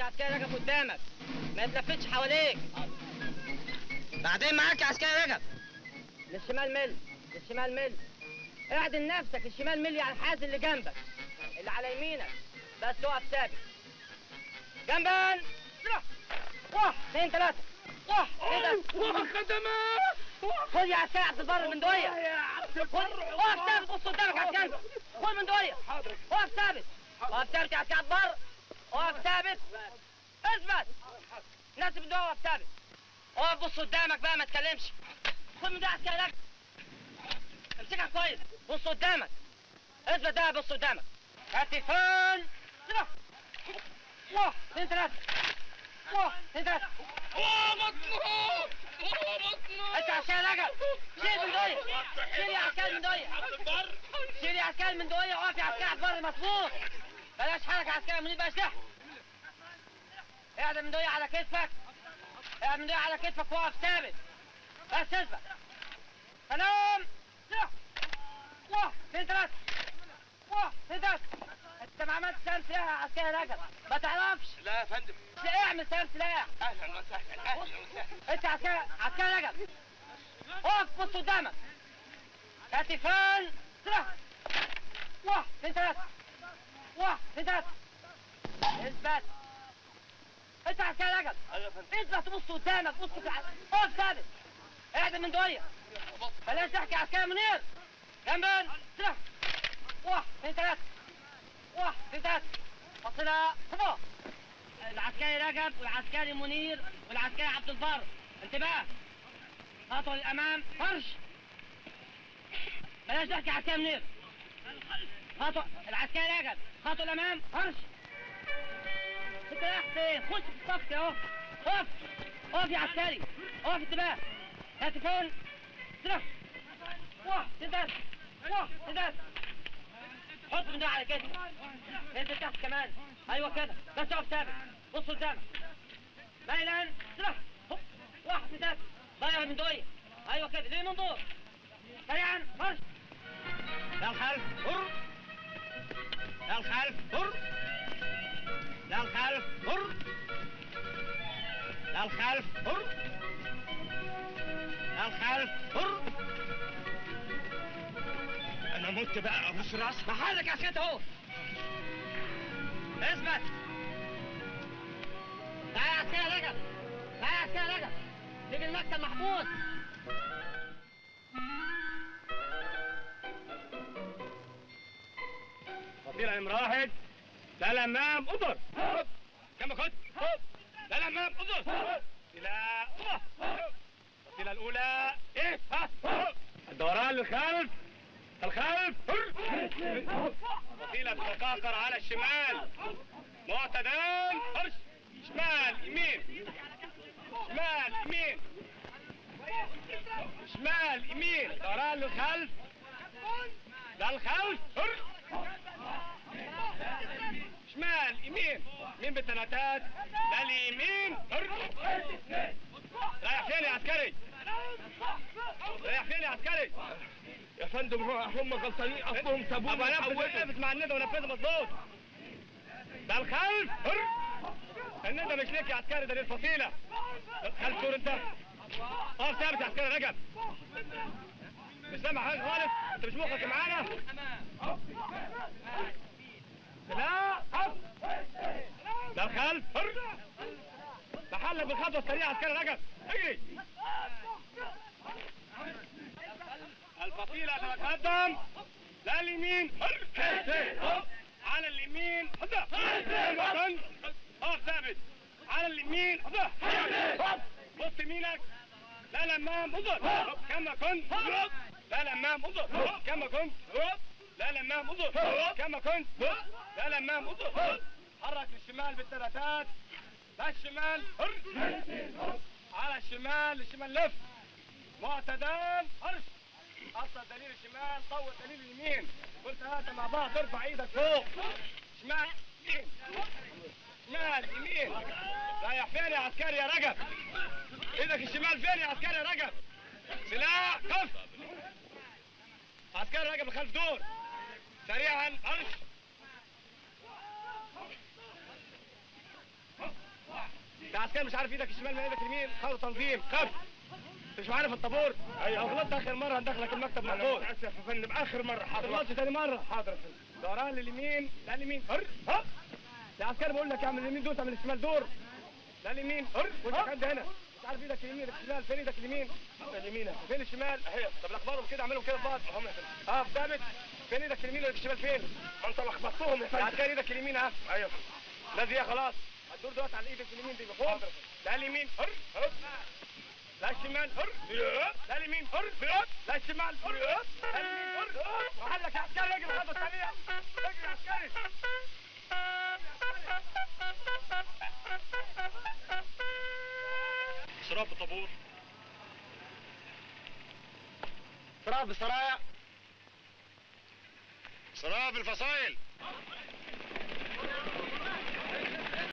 يا عسكري رجب قدامك ما يتلفتش حواليك بعدين معاك يا عسكري رجب للشمال مل للشمال مل اعدل نفسك الشمال مل على الحاز اللي جنبك اللي على يمينك بس اقف ثابت جنبا سرع. واحد اثنين ثلاثة واحد اثنين ثلاثة خدمات خد يا عسكري عبد البر من دوية يا عبد خد اقف ثابت بص قدامك يا عسكري خد من دوية حاضر اقف ثابت اقف ثابت يا عسكري عبد البر اقف ثابت اثبت ناس من دوية اقف ثابت اقف بص قدامك بقى ما تكلمش خد من ده عسكري لك امسكها كويس بص قدامك اثبت ده بص قدامك كتفان سرع. واحد اثنين ثلاثة واحد اثنين ثلاثة مطلوب مطلوب انت عسكري رجل شيل من دوية شيل يا عسكري من دوية شيل يا عسكري من دوية اقف يا عسكري عبد البر مظبوط بلاش حركة يا عسكري منير بلاش ضحك اقعد من دوية على كتفك اقعد من دوية على كتفك واقف ثابت بس اثبت سلام سرع. واحد اثنين ثلاثة واحد اثنين ثلاثة انت ما عملتش سلام سلاح يا عسكري رجل ما تعرفش لا يا فندم لا اعمل سلام سلاح اهلا وسهلا اهلا وسهلا انت عسكري عسكري رجل اقف بص قدامك كتفان سرع واحد اثنين ثلاثة واحد اثنين ثلاثة اثبت انت عسكري رجل ايوه يا فندم اثبت بص قدامك بص في الع- اقف ثابت اعدل من دوية بلاش تحكي عسكري منير جنبا سرع واحد اثنين ثلاثة واحد اثنين ثلاثة فصلها صفا العسكري رجب والعسكري منير والعسكري عبد البر انتباه خطوة للأمام فرش بلاش تحكي عسكري منير خطوة العسكري رجب خطوة الأمام فرش انت رايح فين؟ خش في الصف كده اهو اقف اقف يا عسكري اقف انتباه هاتفون سرح واحد اثنين واحد اثنين حط من ده على كده انزل تحت كمان ايوه كده بس اقف ثابت بص قدامك ليلا سرح هوب. واحد اثنين ضيع من دويه ايوه كده ليه من دور سريعا مرش لا الخلف هر لا الخلف هر لا الخلف هر لا الخلف هر لا الخلف هر انا مت بقى ابوس راسك محلك يا سيد اهو اثبت تعال يا عسكري رجب تعال يا عسكري رجب تيجي المكتب محمود فصيلة نمرة واحد ده الأمام أضر كم كنت؟ ده الأمام أضر فصيلة الفصيلة الأولى إيه ها الدوران للخلف الخلف فصيلة تتقاقر على الشمال معتدل فرش شمال يمين شمال يمين شمال يمين دوران للخلف للخلف فرش شمال يمين مين بالثلاثات لليمين رايح فين يا عسكري رايح فين يا عسكري يا فندم هم غلطانين اصلهم سابونا ابقى نفذ وحولنا. نفذ مع الندى ونفذ مظبوط ده الخلف هر. الندى مش ليك يا عسكري ده للفصيله خلف دور انت اقف ثابت يا عسكري رجب مش سامع حاجه خالص انت مش مخك معانا لا قف ده الخلف هر. تحلق بالخطوه السريعه عسكري رجب اجري الفصيلة تتقدم لليمين هر. على اليمين هدا اقف ثابت على اليمين هدا بص يمينك لا الامام انظر كما كنت لا الامام انظر كما كنت لا الامام انظر كما كنت لا الامام انظر حرك للشمال بالثلاثات لا الشمال هر. على الشمال للشمال لف معتدل هرش اصل دليل الشمال طول دليل اليمين قلت هات مع بعض ارفع ايدك فوق شمال يمين شمال يمين رايح فين يا عسكري يا رجب ايدك الشمال فين يا عسكري يا رجب سلاح كف عسكري رجب لخلف دور سريعا ارش عسكري مش عارف ايدك الشمال من ايدك اليمين خالص تنظيم خف مش معانا في الطابور ايوه لو غلطت اخر مره هندخلك المكتب انا مقفول متاسف يا فندم اخر مره ما حاضر تغلطش تاني مره حاضر يا فندم دوران لليمين لا اليمين هر هب يا عسكري بقول لك اعمل اليمين دول تعمل الشمال دور لا اليمين هر وانت عند هنا مش عارف ايدك اليمين ايدك الشمال فين ايدك اليمين اليمين أهي. فين الشمال اهي طب لخبطهم كده اعملهم كده في بعض اهم يا فندم اه ثابت فين ايدك اليمين وايدك الشمال فين ما انت لخبطتهم يا يا فندم عسكري ايدك اليمين ها ايوه لازم هي خلاص هتدور دلوقتي على ايدك اليمين دي بفوق حاضر. لا اليمين هر هر لا الشمال هر لا اليمين هر لا الشمال هر لا اليمين هر وحلك يا عسكري اجري الخطوه الثانيه اجري يا عسكري شراب الطابور صراع بالسرايا شراب الفصائل